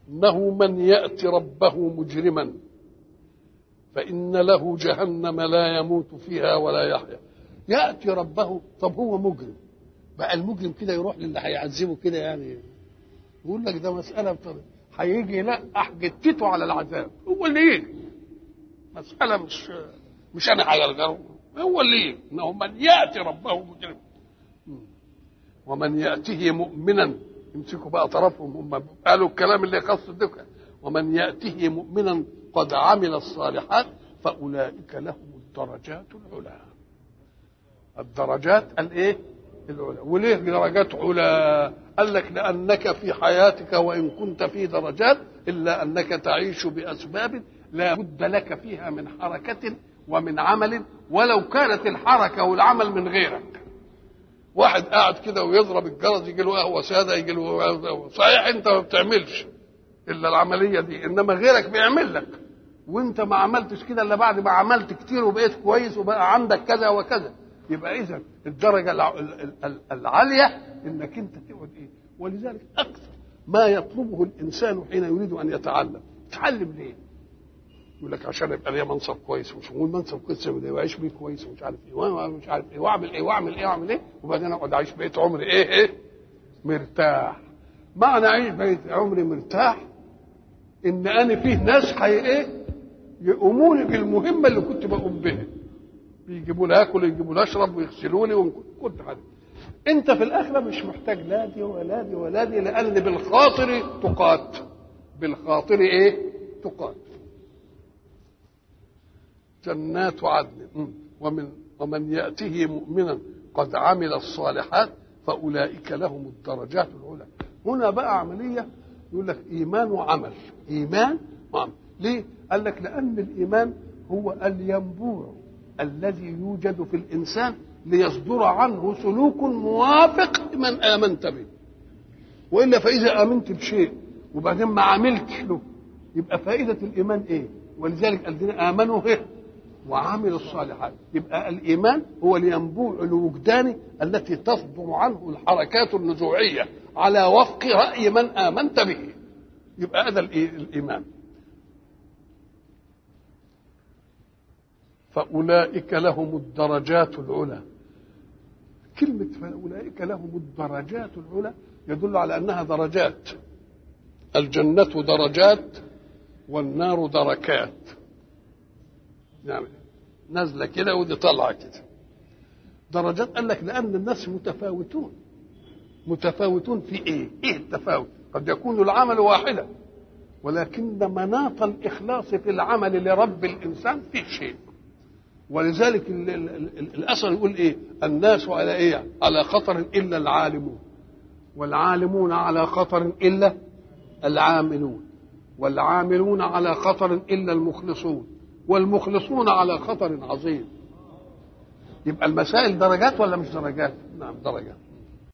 انه من يات ربه مجرما فان له جهنم لا يموت فيها ولا يحيا ياتي ربه طب هو مجرم بقى المجرم كده يروح للي هيعذبه كده يعني يقول لك ده مساله بطريقة. هيجي لا احجتته على العذاب هو اللي يجي مساله مش مش انا هيرجعه هو اللي يجي انه من ياتي ربه مجرما ومن ياته مؤمنا يمسكوا بقى طرفهم هم قالوا الكلام اللي يخص الذكر ومن ياته مؤمنا قد عمل الصالحات فاولئك لهم الدرجات العلى الدرجات الايه العلى وليه درجات علا قال لك لانك في حياتك وان كنت في درجات الا انك تعيش باسباب لا بد لك فيها من حركه ومن عمل ولو كانت الحركه والعمل من غيرك واحد قاعد كده ويضرب الجرس يجي له قهوه ساده يجي له قهوة. صحيح انت ما بتعملش الا العمليه دي انما غيرك بيعمل لك وانت ما عملتش كده الا بعد ما عملت كتير وبقيت كويس وبقى عندك كذا وكذا يبقى اذا الدرجه الع- ال- ال- العاليه انك انت تقعد ايه ولذلك اكثر ما يطلبه الانسان حين يريد ان يتعلم تعلم ليه يقول لك عشان يبقى ليا منصب كويس ومش هقول منصب كويس واعيش بيه كويس ومش عارف ايه ومش عارف ايه واعمل ايه واعمل ايه واعمل ايه وبعدين اقعد اعيش بقيه عمري ايه ايه مرتاح معنى اعيش بقيه عمري مرتاح ان انا فيه ناس حي ايه يقوموني بالمهمه اللي كنت بقوم بها بيجيبوا لي اكل يجيبوا لي اشرب ويغسلوا لي وكل حاجه انت في الاخره مش محتاج لا دي ولا دي ولا دي لان بالخاطر تقات بالخاطر ايه تقات جنات عدن مم. ومن ومن يأته مؤمنا قد عمل الصالحات فأولئك لهم الدرجات العلى هنا بقى عملية يقول لك إيمان وعمل إيمان وعمل ليه؟ قال لك لأن الإيمان هو الينبوع الذي يوجد في الإنسان ليصدر عنه سلوك موافق لمن آمنت به وإلا فإذا آمنت بشيء وبعدين ما عملتش له يبقى فائدة الإيمان إيه؟ ولذلك الذين آمنوا إيه؟ وعملوا الصالحات يبقى الايمان هو الينبوع الوجداني التي تصدر عنه الحركات النزوعيه على وفق راي من امنت به يبقى هذا الإي- الايمان فاولئك لهم الدرجات العلى كلمه فاولئك لهم الدرجات العلى يدل على انها درجات الجنه درجات والنار دركات يعني نازله كده ودي طالعه كده درجات قال لك لان الناس متفاوتون متفاوتون في ايه؟ ايه التفاوت؟ قد يكون العمل واحدا ولكن مناط الاخلاص في العمل لرب الانسان في شيء ولذلك ال- ال- ال- الاثر يقول ايه؟ الناس على ايه؟ على خطر الا العالمون والعالمون على خطر الا العاملون والعاملون على خطر الا المخلصون والمخلصون على خطر عظيم يبقى المسائل درجات ولا مش درجات؟ نعم درجات